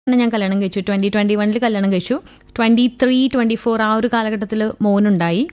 ഞാൻ കല്യാണം കഴിച്ചു ട്വന്റി ട്വന്റി വണ്ണിൽ കല്യാണം കഴിച്ചു ട്വന്റി ത്രീ ട്വന്റി ഫോർ ആ ഒരു കാലഘട്ടത്തിൽ മോനുണ്ടായി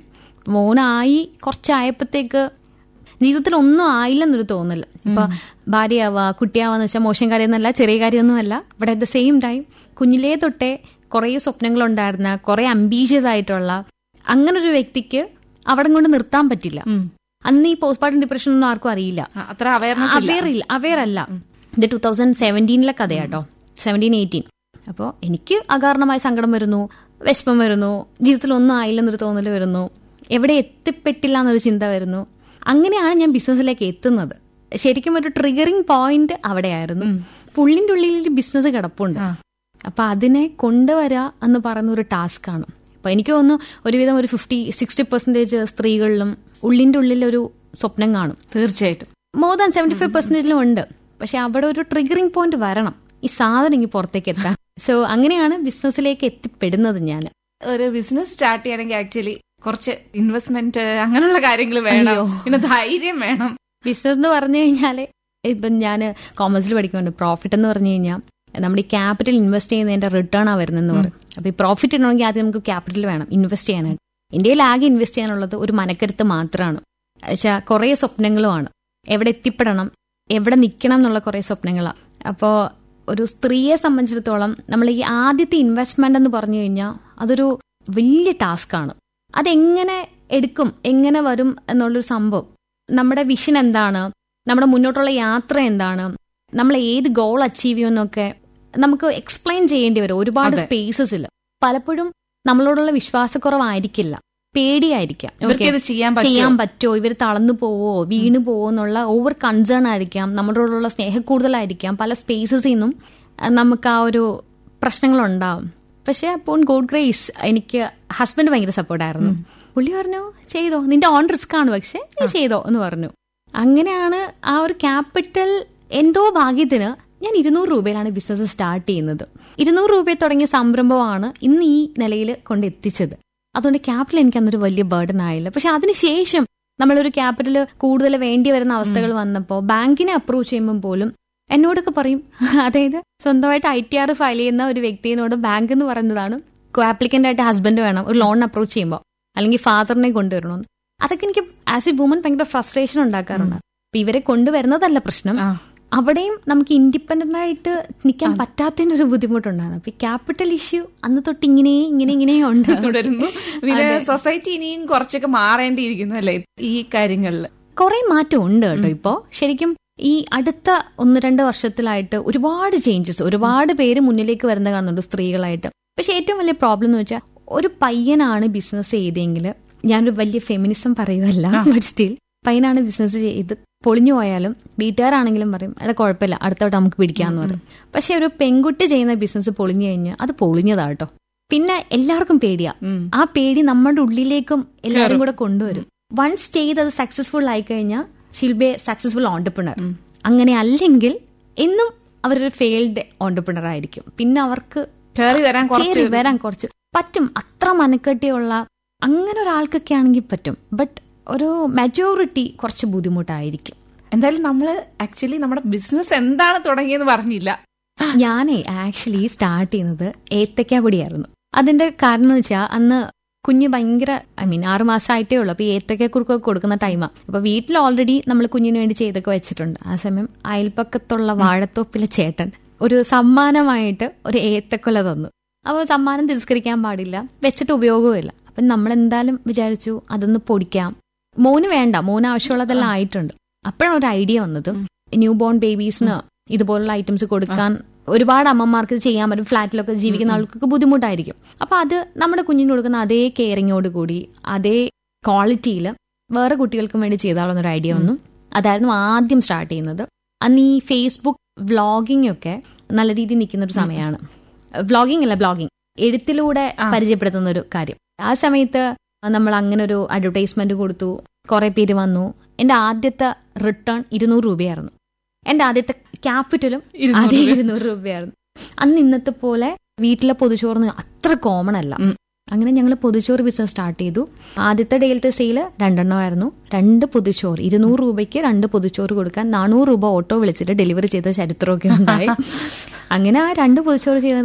മോനായി കുറച്ചായപ്പോഴത്തേക്ക് ജീവിതത്തിൽ ഒന്നും ആയില്ലെന്നൊരു തോന്നല് ഇപ്പൊ ഭാര്യയാവുക കുട്ടിയാവാന്ന് വെച്ചാൽ മോശം കാര്യമൊന്നുമല്ല ചെറിയ കാര്യമൊന്നുമല്ല but at the same time കുഞ്ഞിലേ തൊട്ടേ കുറേ സ്വപ്നങ്ങളുണ്ടായിരുന്ന കുറേ അംബീഷ്യസ് ആയിട്ടുള്ള അങ്ങനെ ഒരു വ്യക്തിക്ക് അവിടെ കൊണ്ട് നിർത്താൻ പറ്റില്ല അന്ന് ഈ പോസ്റ്റ്മോർട്ടം ഡിപ്രഷൻ ഒന്നും ആർക്കും അറിയില്ല ആ, അത്ര അവയർനെസ് അവെയർ ഇല്ല അവെയർ അല്ല ഇത് ടൂ തൗസൻഡ് സെവൻറ്റീനിലെ കഥയാട്ടോ സെവൻറ്റീൻ എയ്റ്റീൻ അപ്പോൾ എനിക്ക് അകാരണമായ സങ്കടം വരുന്നു വിഷമം വരുന്നു ജീവിതത്തിൽ ഒന്നും ആയില്ലെന്നൊരു തോന്നൽ വരുന്നു എവിടെ എത്തിപ്പെട്ടില്ല എന്നൊരു ചിന്ത വരുന്നു അങ്ങനെയാണ് ഞാൻ ബിസിനസ്സിലേക്ക് എത്തുന്നത് ശരിക്കും ഒരു ട്രിഗറിംഗ് പോയിന്റ് അവിടെയായിരുന്നു പുള്ളിന്റെ ഉള്ളിൽ ബിസിനസ് കിടപ്പുണ്ട് അപ്പൊ അതിനെ കൊണ്ടുവരാ എന്ന് പറയുന്ന ഒരു ടാസ്ക് ആണ് അപ്പൊ എനിക്ക് തോന്നുന്നു ഒരുവിധം ഒരു ഫിഫ്റ്റി സിക്സ്റ്റി പെർസെന്റേജ് സ്ത്രീകളിലും ഉള്ളിന്റെ ഉള്ളിൽ ഒരു സ്വപ്നം കാണും തീർച്ചയായിട്ടും മോർ ദാൻ സെവന്റി ഫൈവ് പെർസെന്റേജിലും ഉണ്ട് പക്ഷെ അവിടെ ഒരു ട്രിഗറിംഗ് പോയിന്റ് വരണം ഈ സാധനം ഇങ്ങനെ പുറത്തേക്ക് എത്താൻ സോ അങ്ങനെയാണ് ബിസിനസ്സിലേക്ക് എത്തിപ്പെടുന്നത് ഞാൻ ഒരു ബിസിനസ് സ്റ്റാർട്ട് ചെയ്യണമെങ്കിൽ ആക്ച്വലി കുറച്ച് ഇൻവെസ്റ്റ്മെന്റ് അങ്ങനെയുള്ള കാര്യങ്ങൾ വേണം അയ്യോ. പിന്നെ ധൈര്യം വേണം ബിസിനസ് എന്ന് പറഞ്ഞു കഴിഞ്ഞാല് ഇപ്പം ഞാൻ കോമേഴ്സിൽ പഠിക്കുന്നുണ്ട് പ്രോഫിറ്റ് എന്ന് പറഞ്ഞു കഴിഞ്ഞാൽ നമ്മുടെ ഈ ക്യാപിറ്റൽ ഇൻവെസ്റ്റ് ചെയ്യുന്നതിന്റെ റിട്ടേൺ ആ വരുന്നതെന്ന് പറയും അപ്പൊ ഈ പ്രോഫിറ്റ് ഇടണമെങ്കിൽ ആദ്യം നമുക്ക് ക്യാപിറ്റൽ വേണം ഇൻവെസ്റ്റ് ചെയ്യാനായിട്ട് ഇന്ത്യയിൽ ആകെ ഇൻവെസ്റ്റ് ചെയ്യാനുള്ളത് ഒരു മനക്കരുത്ത് മാത്രമാണ് പക്ഷെ കുറേ സ്വപ്നങ്ങളുമാണ് എവിടെ എത്തിപ്പെടണം എവിടെ നിൽക്കണം എന്നുള്ള കുറേ സ്വപ്നങ്ങളാണ് അപ്പോൾ ഒരു സ്ത്രീയെ സംബന്ധിച്ചിടത്തോളം നമ്മൾ ഈ ആദ്യത്തെ ഇൻവെസ്റ്റ്മെന്റ് എന്ന് പറഞ്ഞു കഴിഞ്ഞാൽ അതൊരു വലിയ ടാസ്ക്കാണ് അതെങ്ങനെ എടുക്കും എങ്ങനെ വരും എന്നുള്ളൊരു സംഭവം നമ്മുടെ വിഷൻ എന്താണ് നമ്മുടെ മുന്നോട്ടുള്ള യാത്ര എന്താണ് നമ്മൾ ഏത് ഗോൾ അച്ചീവ് ചെയ്യുമെന്നൊക്കെ നമുക്ക് എക്സ്പ്ലെയിൻ ചെയ്യേണ്ടി വരും ഒരുപാട് അതെ. സ്പേസസിൽ പലപ്പോഴും നമ്മളോടുള്ള വിശ്വാസക്കുറവായിരിക്കില്ല പേടിയായിരിക്കാം ഇവർക്ക് Okay. ഇത് ചെയ്യാൻ ചെയ്യാൻ പറ്റും പറ്റുമോ ഇവർ തളർന്നു പോവോ വീണു പോവോ എന്നുള്ള ഓവർ കൺസേൺ ആയിരിക്കാം നമ്മളോടുള്ള സ്നേഹക്കൂടുതലായിരിക്കാം പല സ്പേസസിൽ നിന്നും അഹ് നമുക്ക് ആ ഒരു പ്രശ്നങ്ങളുണ്ടാവും പക്ഷെ അപ്പോൾ ഗോഡ് ഗ്രേസ് എനിക്ക് ഹസ്ബൻഡ് ഭയങ്കര സപ്പോർട്ടായിരുന്നു പുള്ളി പറഞ്ഞു ചെയ്തോ നിന്റെ ഓൺ റിസ്ക് ആണ് പക്ഷെ നീ ചെയ്തോ എന്ന് പറഞ്ഞു അങ്ങനെയാണ് ആ ഒരു ക്യാപിറ്റൽ എന്തോ ഭാഗ്യത്തിന് ഞാൻ ഇരുന്നൂറ് രൂപയിലാണ് ബിസിനസ് സ്റ്റാർട്ട് ചെയ്യുന്നത് ഇരുന്നൂറ് രൂപയിൽ തുടങ്ങിയ സംരംഭമാണ് ഇന്ന് ഈ നിലയിൽ കൊണ്ട് എത്തിച്ചത് അതുകൊണ്ട് ക്യാപിറ്റൽ എനിക്ക് അന്നൊരു വലിയ ബർഡൻ ആയില്ല പക്ഷെ അതിനുശേഷം നമ്മളൊരു ക്യാപിറ്റൽ കൂടുതൽ വേണ്ടി വരുന്ന അവസ്ഥകൾ വന്നപ്പോൾ ബാങ്കിനെ അപ്രോച്ച് ചെയ്യുമ്പോൾ പോലും എന്നോടൊക്കെ പറയും അതായത് സ്വന്തമായിട്ട് ഐ ടി ആർ ഫയൽ ചെയ്യുന്ന ഒരു വ്യക്തിയോട് ബാങ്ക് എന്ന് പറയുന്നതാണ് ആപ്ലിക്കന്റ് ആയിട്ട് ഹസ്ബൻഡ് വേണം ഒരു ലോൺ അപ്രോച്ച് ചെയ്യുമ്പോൾ അല്ലെങ്കിൽ ഫാദറിനെ കൊണ്ടുവരണമെന്ന് അതൊക്കെ എനിക്ക് ആസ് എ വുമൻ ഭയങ്കര ഫ്രസ്ട്രേഷൻ ഉണ്ടാക്കാറുണ്ട് അപ്പൊ ഇവരെ കൊണ്ടുവരുന്നതല്ല പ്രശ്നം ആ. അവിടെയും നമുക്ക് ഇൻഡിപെൻഡന്റ് ആയിട്ട് നിൽക്കാൻ പറ്റാത്തതിന്റെ ഒരു ബുദ്ധിമുട്ടുണ്ടായിരുന്നു അപ്പൊ ഈ ക്യാപിറ്റൽ ഇഷ്യൂ അന്ന് തൊട്ട് ഇങ്ങനെ ഇങ്ങനെ ഇങ്ങനെ ഉണ്ട് തുടരുന്നു പിന്നെ സൊസൈറ്റി ഇനിയും കുറച്ചൊക്കെ മാറേണ്ടിയിരിക്കുന്നു അല്ലേ ഈ കാര്യങ്ങളിൽ കുറെ മാറ്റം ഉണ്ട് കേട്ടോ ഇപ്പോ ശരിക്കും ഈ അടുത്ത ഒന്ന് രണ്ട് വർഷത്തിലായിട്ട് ഒരുപാട് ചേഞ്ചസ് ഒരുപാട് പേര് മുന്നിലേക്ക് വരുന്ന കാണുന്നുണ്ട് സ്ത്രീകളായിട്ട് പക്ഷെ ഏറ്റവും വലിയ പ്രോബ്ലം എന്ന് വെച്ചാൽ ഒരു പയ്യനാണ് ബിസിനസ് ചെയ്തെങ്കിൽ ഞാനൊരു വലിയ ഫെമിനിസം പറയുമല്ല ബട്ട് സ്റ്റിൽ പയ്യനാണ് ബിസിനസ് ചെയ്ത് പൊളിഞ്ഞു പോയാലും വീട്ടുകാരാണെങ്കിലും പറയും എടാ കുഴപ്പമില്ല അടുത്തോട്ട് നമുക്ക് പിടിക്കാന്ന് പറയും പക്ഷെ ഒരു പെൺകുട്ടി ചെയ്യുന്ന ബിസിനസ് പൊളിഞ്ഞു കഴിഞ്ഞാൽ അത് പൊളിഞ്ഞതാട്ടോ പിന്നെ എല്ലാവർക്കും പേടിയാ ആ പേടി നമ്മുടെ ഉള്ളിലേക്കും എല്ലാവരും കൂടെ കൊണ്ടുവരും വൺസ് ചെയ്ത് അത് സക്സസ്ഫുൾ ആയി കഴിഞ്ഞാൽ ഷിൽ ബി സക്സസ്ഫുൾ ഓണ്ടർപ്രണർ അങ്ങനെ അല്ലെങ്കിൽ എന്നും അവരൊരു ഫെയിൽഡ് ഓണ്ടർപ്രണർ ആയിരിക്കും പിന്നെ അവർക്ക് കയറി വരാൻ കുറച്ച് കേറി വരാൻ കുറച്ച് പറ്റും അത്ര മനക്കെട്ടിയുള്ള അങ്ങനെ ഒരാൾക്കൊക്കെ ആണെങ്കിൽ പറ്റും ബട്ട് ഒരു മെജോറിറ്റി കുറച്ച് ബുദ്ധിമുട്ടായിരിക്കും എന്തായാലും നമ്മള് ആക്ച്വലി നമ്മുടെ ബിസിനസ് എന്താണ് തുടങ്ങിയെന്ന് പറഞ്ഞില്ല ഞാനേ ആക്ച്വലി സ്റ്റാർട്ട് ചെയ്യുന്നത് ഏത്തക്ക പൊടിയായിരുന്നു അതിന്റെ കാരണം എന്ന് വെച്ചാൽ അന്ന് കുഞ്ഞ് ഭയങ്കര ഐ മീൻ ആറ് മാസമായിട്ടേ ഉള്ളൂ അപ്പൊ ഈ ഏത്തക്ക കുറുക്കൊക്കെ കൊടുക്കുന്ന ടൈമാണ് അപ്പൊ വീട്ടിൽ ഓൾറെഡി നമ്മൾ കുഞ്ഞിന് വേണ്ടി ചെയ്തൊക്കെ വെച്ചിട്ടുണ്ട് ആ സമയം അയൽപ്പക്കത്തുള്ള വാഴത്തോപ്പിലെ ചേട്ടൻ ഒരു സമ്മാനമായിട്ട് ഒരു ഏത്തക്കൊല തന്നു അപ്പോൾ സമ്മാനം തിരസ്കരിക്കാൻ പാടില്ല വെച്ചിട്ട് ഉപയോഗവുമില്ല അപ്പം നമ്മൾ എന്തായാലും വിചാരിച്ചു അതൊന്ന് പൊടിക്കാം മോന് വേണ്ട മോന് ആവശ്യമുള്ളതെല്ലാം ആയിട്ടുണ്ട് അപ്പോഴാണ് ഒരു ഐഡിയ വന്നത് ന്യൂ ബോൺ ബേബീസിന് ഇതുപോലുള്ള ഐറ്റംസ് കൊടുക്കാൻ ഒരുപാട് അമ്മമാർക്ക് ഇത് ചെയ്യാൻ പറ്റും ഫ്ലാറ്റിലൊക്കെ ജീവിക്കുന്ന ആൾക്കൊക്കെ ബുദ്ധിമുട്ടായിരിക്കും അപ്പൊ അത് നമ്മുടെ കുഞ്ഞിന് കൊടുക്കുന്ന അതേ കെയറിങ്ങോട് കൂടി അതേ ക്വാളിറ്റിയിൽ വേറെ കുട്ടികൾക്കും വേണ്ടി ചെയ്താളുന്ന ഒരു ഐഡിയ വന്നു അതായിരുന്നു ആദ്യം സ്റ്റാർട്ട് ചെയ്യുന്നത് അന്ന് ഈ ഫേസ്ബുക്ക് വ്ളോഗിംഗ് ഒക്കെ നല്ല രീതിയിൽ നിൽക്കുന്ന ഒരു സമയമാണ് വ്ളോഗിംഗ് അല്ല ബ്ലോഗിംഗ് എഴുത്തിലൂടെ പരിചയപ്പെടുത്തുന്ന ഒരു കാര്യം ആ സമയത്ത് നമ്മൾ അങ്ങനെ ഒരു അഡ്വർടൈസ്മെന്റ് കൊടുത്തു കുറെ പേര് വന്നു എന്റെ ആദ്യത്തെ റിട്ടേൺ ഇരുന്നൂറ് രൂപയായിരുന്നു എന്റെ ആദ്യത്തെ ക്യാപിറ്റലും അതേ ഇരുന്നൂറ് രൂപയായിരുന്നു അന്ന് ഇന്നത്തെ പോലെ വീട്ടിലെ പൊതുചോറിന് അത്ര കോമൺ അല്ല അങ്ങനെ ഞങ്ങൾ പൊതിച്ചോറ് ബിസിനസ് സ്റ്റാർട്ട് ചെയ്തു ആദ്യത്തെ ഡേയിലത്തെ സെയില് രണ്ടെണ്ണമായിരുന്നു രണ്ട് പൊതിച്ചോറ് ഇരുന്നൂറ് രൂപയ്ക്ക് രണ്ട് പൊതിച്ചോറ് കൊടുക്കാൻ നാനൂറ് രൂപ ഓട്ടോ വിളിച്ചിട്ട് ഡെലിവറി ചെയ്ത ചരിത്രമൊക്കെ ഉണ്ടായി അങ്ങനെ ആ രണ്ട് പൊതിച്ചോറ് ചെയ്തത്